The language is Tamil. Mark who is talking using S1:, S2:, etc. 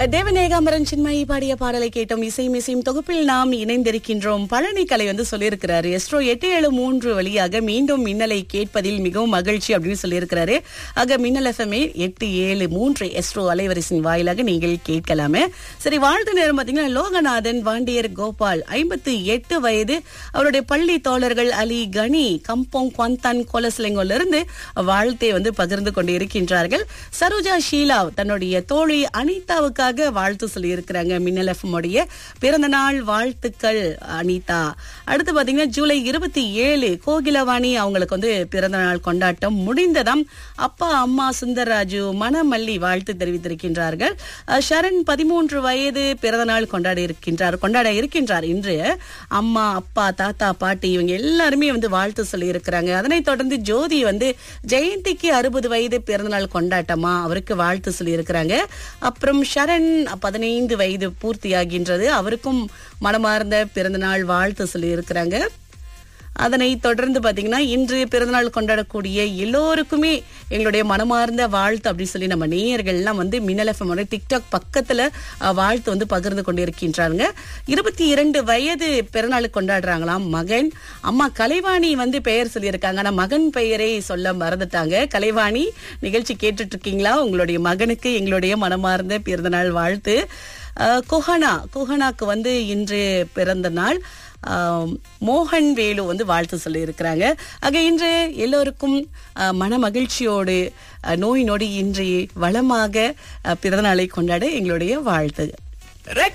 S1: தேவநேகாம்பரன் சின்மயி பாடிய பாடலை கேட்டோம் இசை மிசையும் தொகுப்பில் நாம் இணைந்திருக்கின்றோம் பழனி கலை வந்து சொல்லியிருக்கிறாரு எஸ்ட்ரோ எட்டு ஏழு மூன்று வழியாக மீண்டும் மின்னலை கேட்பதில் மிகவும் மகிழ்ச்சி அப்படின்னு சொல்லியிருக்கிறாரு ஆக மின்னல் எஃப்எம்ஏ எட்டு ஏழு மூன்று எஸ்ட்ரோ அலைவரிசின் வாயிலாக நீங்கள் கேட்கலாமே சரி வாழ்த்து நேரம் பார்த்தீங்கன்னா லோகநாதன் வாண்டியர் கோபால் ஐம்பத்தி எட்டு வயது அவருடைய பள்ளி தோழர்கள் அலி கனி கம்போங் குவந்தான் கோலஸ்லிங்கோல இருந்து வாழ்த்தை வந்து பகிர்ந்து கொண்டு இருக்கின்றார்கள் சரோஜா ஷீலா தன்னுடைய தோழி அனிதாவுக்காக வாழ்த்து சொல்லி இருக்கிறாங்க மின்னல் எஃப்எம் உடைய பிறந்த நாள் வாழ்த்துக்கள் அனிதா அடுத்து பாத்தீங்கன்னா ஜூலை இருபத்தி ஏழு கோகிலவாணி அவங்களுக்கு வந்து பிறந்த நாள் கொண்டாட்டம் முடிந்ததாம் அப்பா அம்மா சுந்தரராஜு மணமல்லி வாழ்த்து தெரிவித்திருக்கின்றார்கள் அஹ், ஷரண் பதிமூன்று வயது பிறந்த நாள் கொண்டாடி இருக்கின்றார் கொண்டாட இருக்கின்றார் இன்று அம்மா அப்பா தாத்தா பாட்டி இவங்க எல்லாருமே வந்து வாழ்த்து சொல்லி இருக்கிறாங்க அதனைத் தொடர்ந்து ஜோதி வந்து ஜெயந்திக்கு அறுபது வயது பிறந்தநாள் கொண்டாட்டமா அவருக்கு வாழ்த்து சொல்லி இருக்கிறாங்க அப்புறம் ஷரண் பதினைந்து வயது பூர்த்தியாகின்றது அவருக்கும் மனமார்ந்த பிறந்தநாள் வாழ்த்து சொல்லி இருக்கிறாங்க அதனை தொடர்ந்து பாத்தீங்கன்னா இன்று பிறந்தநாள் கொண்டாடக்கூடிய எல்லோருக்குமே எங்களுடைய மனமார்ந்த வாழ்த்து அப்படி சொல்லி நம்ம நேயர்கள்லாம் வந்து மின்னல் எஃப்எம் டிக்டாக் பக்கத்துல அஹ், வாழ்த்து வந்து பகிர்ந்து கொண்டிருக்கின்றாங்க இருபத்தி இரண்டு வயது பிறநாள் கொண்டாடுறாங்களாம் மகன் அம்மா கலைவாணி வந்து பெயர் சொல்லியிருக்காங்க ஆனா மகன் பெயரை சொல்ல மறந்துட்டாங்க கலைவாணி நிகழ்ச்சி கேட்டுட்டு இருக்கீங்களா உங்களுடைய மகனுக்கு எங்களுடைய மனமார்ந்த பிறந்தநாள் வாழ்த்து அஹ், குஹனா குஹனாக்கு வந்து இன்று பிறந்த நாள் ஆம், மோகன் வேலு வந்து வாழ்த்து சொல்லி இருக்கிறாங்க ஆக இன்று எல்லோருக்கும் அஹ், மன மகிழ்ச்சியோடு அஹ், நோய் நொடி இன்றி வளமாக அஹ், பிறந்தநாளை கொண்டாட எங்களுடைய வாழ்த்து